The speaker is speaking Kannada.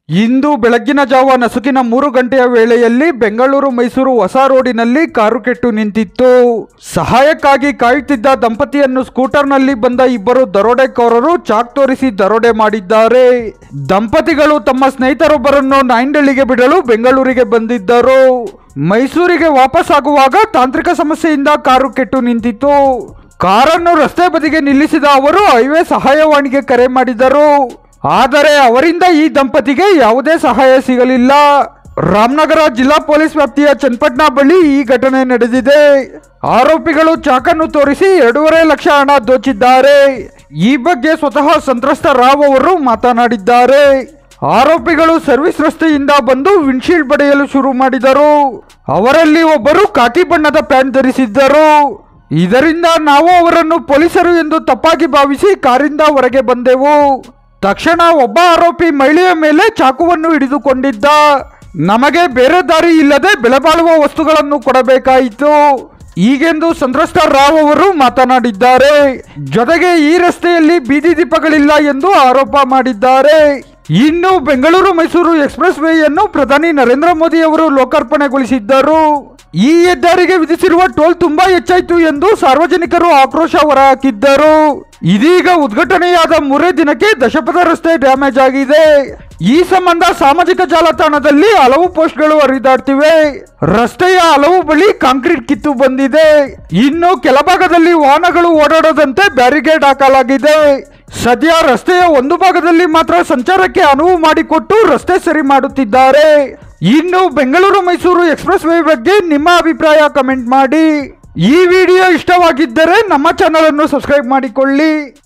ಇಂದು ಬೆಳಗ್ಗಿನ ಜಾವ ನಸುಕಿನ ಮೂರು ಗಂಟೆಯ ವೇಳೆಯಲ್ಲಿ ಬೆಂಗಳೂರು ಮೈಸೂರು ಹೊಸ ರೋಡಿನಲ್ಲಿ ಕಾರು ಕೆಟ್ಟು ನಿಂತಿತ್ತು ಸಹಾಯಕ್ಕಾಗಿ ಕಾಯುತ್ತಿದ್ದ ದಂಪತಿಯನ್ನು ಸ್ಕೂಟರ್ನಲ್ಲಿ ಬಂದ ಇಬ್ಬರು ದರೋಡೆಕೋರರು ಚಾಕ್ ತೋರಿಸಿ ದರೋಡೆ ಮಾಡಿದ್ದಾರೆ ದಂಪತಿಗಳು ತಮ್ಮ ಸ್ನೇಹಿತರೊಬ್ಬರನ್ನು ನಾಯಿಂಡಳ್ಳಿಗೆ ಬಿಡಲು ಬೆಂಗಳೂರಿಗೆ ಬಂದಿದ್ದರು ಮೈಸೂರಿಗೆ ವಾಪಸ್ ಆಗುವಾಗ ತಾಂತ್ರಿಕ ಸಮಸ್ಯೆಯಿಂದ ಕಾರು ಕೆಟ್ಟು ನಿಂತಿತ್ತು ಕಾರನ್ನು ರಸ್ತೆ ಬದಿಗೆ ನಿಲ್ಲಿಸಿದ ಅವರು ಹೈವೇ ಸಹಾಯವಾಣಿಗೆ ಕರೆ ಮಾಡಿದರು ಆದರೆ ಅವರಿಂದ ಈ ದಂಪತಿಗೆ ಯಾವುದೇ ಸಹಾಯ ಸಿಗಲಿಲ್ಲ ರಾಮನಗರ ಜಿಲ್ಲಾ ಪೊಲೀಸ್ ವ್ಯಾಪ್ತಿಯ ಚನ್ನಪಟ್ಟಣ ಬಳಿ ಈ ಘಟನೆ ನಡೆದಿದೆ ಆರೋಪಿಗಳು ಚಾಕನ್ನು ತೋರಿಸಿ ಎರಡೂವರೆ ಲಕ್ಷ ಹಣ ದೋಚಿದ್ದಾರೆ ಈ ಬಗ್ಗೆ ಸ್ವತಃ ಸಂತ್ರಸ್ತ ರಾವ್ ಅವರು ಮಾತನಾಡಿದ್ದಾರೆ ಆರೋಪಿಗಳು ಸರ್ವಿಸ್ ರಸ್ತೆಯಿಂದ ಬಂದು ವಿಂಡ್ಶೀಲ್ಡ್ ಬಡಿಯಲು ಶುರು ಮಾಡಿದರು ಅವರಲ್ಲಿ ಒಬ್ಬರು ಕಾಕಿ ಬಣ್ಣದ ಪ್ಯಾಂಟ್ ಧರಿಸಿದ್ದರು ಇದರಿಂದ ನಾವು ಅವರನ್ನು ಪೊಲೀಸರು ಎಂದು ತಪ್ಪಾಗಿ ಭಾವಿಸಿ ಕಾರಿಂದ ಹೊರಗೆ ಬಂದೆವು ತಕ್ಷಣ ಒಬ್ಬ ಆರೋಪಿ ಮಹಿಳೆಯ ಮೇಲೆ ಚಾಕುವನ್ನು ಹಿಡಿದುಕೊಂಡಿದ್ದ ನಮಗೆ ಬೇರೆ ದಾರಿ ಇಲ್ಲದೆ ಬೆಲೆಬಾಳುವ ವಸ್ತುಗಳನ್ನು ಕೊಡಬೇಕಾಯಿತು ಈಗೆಂದು ಸಂತ್ರಸ್ತ ರಾವ್ ಅವರು ಮಾತನಾಡಿದ್ದಾರೆ ಜೊತೆಗೆ ಈ ರಸ್ತೆಯಲ್ಲಿ ಬೀದಿ ದೀಪಗಳಿಲ್ಲ ಎಂದು ಆರೋಪ ಮಾಡಿದ್ದಾರೆ ಇನ್ನು ಬೆಂಗಳೂರು ಮೈಸೂರು ಎಕ್ಸ್ಪ್ರೆಸ್ ವೇಯನ್ನು ಪ್ರಧಾನಿ ನರೇಂದ್ರ ಮೋದಿ ಅವರು ಲೋಕಾರ್ಪಣೆಗೊಳಿಸಿದ್ದರು ಈ ಹೆದ್ದಾರಿಗೆ ವಿಧಿಸಿರುವ ಟೋಲ್ ತುಂಬಾ ಹೆಚ್ಚಾಯಿತು ಎಂದು ಸಾರ್ವಜನಿಕರು ಆಕ್ರೋಶ ಹೊರಹಾಕಿದ್ದರು ಇದೀಗ ಉದ್ಘಾಟನೆಯಾದ ಮೂರೇ ದಿನಕ್ಕೆ ದಶಪಥ ರಸ್ತೆ ಡ್ಯಾಮೇಜ್ ಆಗಿದೆ ಈ ಸಂಬಂಧ ಸಾಮಾಜಿಕ ಜಾಲತಾಣದಲ್ಲಿ ಹಲವು ಪೋಸ್ಟ್ಗಳು ಹರಿದಾಡ್ತಿವೆ ರಸ್ತೆಯ ಹಲವು ಬಳಿ ಕಾಂಕ್ರೀಟ್ ಕಿತ್ತು ಬಂದಿದೆ ಇನ್ನು ಕೆಲ ಭಾಗದಲ್ಲಿ ವಾಹನಗಳು ಓಡಾಡದಂತೆ ಬ್ಯಾರಿಗೇಡ್ ಹಾಕಲಾಗಿದೆ ಸದ್ಯ ರಸ್ತೆಯ ಒಂದು ಭಾಗದಲ್ಲಿ ಮಾತ್ರ ಸಂಚಾರಕ್ಕೆ ಅನುವು ಮಾಡಿಕೊಟ್ಟು ರಸ್ತೆ ಸರಿ ಮಾಡುತ್ತಿದ್ದಾರೆ ಇನ್ನು ಬೆಂಗಳೂರು ಮೈಸೂರು ಎಕ್ಸ್ಪ್ರೆಸ್ ವೇ ಬಗ್ಗೆ ನಿಮ್ಮ ಅಭಿಪ್ರಾಯ ಕಮೆಂಟ್ ಮಾಡಿ ಈ ವಿಡಿಯೋ ಇಷ್ಟವಾಗಿದ್ದರೆ ನಮ್ಮ ಚಾನಲ್ ಅನ್ನು ಸಬ್ಸ್ಕ್ರೈಬ್ ಮಾಡಿಕೊಳ್ಳಿ